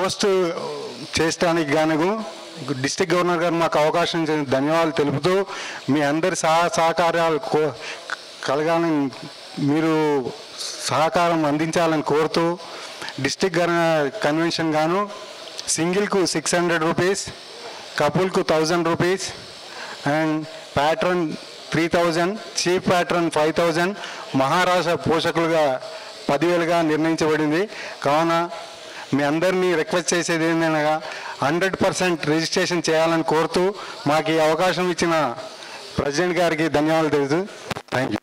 host చేయడానికి గాను district governor గారు మాకు అవకాశం ఇచ్చిన ధన్యవాదాలు తెలుపుతూ మీ అందరి సహా సహకారాలు కో కలగాలని మీరు సహకారం అందించాలని కోరుతూ డిస్టిక్ కన్వెన్షన్ గాను సింగిల్కు సిక్స్ హండ్రెడ్ రూపీస్ కపుల్కు thousand rupees and patron three thousand chief patron five thousand Maharashtra పోషకులుగా పదివేలుగా నిర్ణయించబడింది కావున మీ అందరినీ రిక్వెస్ట్ చేసేది ఏంటనగా హండ్రెడ్ పర్సెంట్ రిజిస్ట్రేషన్ చేయాలని కోరుతూ మాకు ఈ అవకాశం ఇచ్చిన ప్రెసిడెంట్ గారికి ధన్యవాదాలు తెలుసు థ్యాంక్ యూ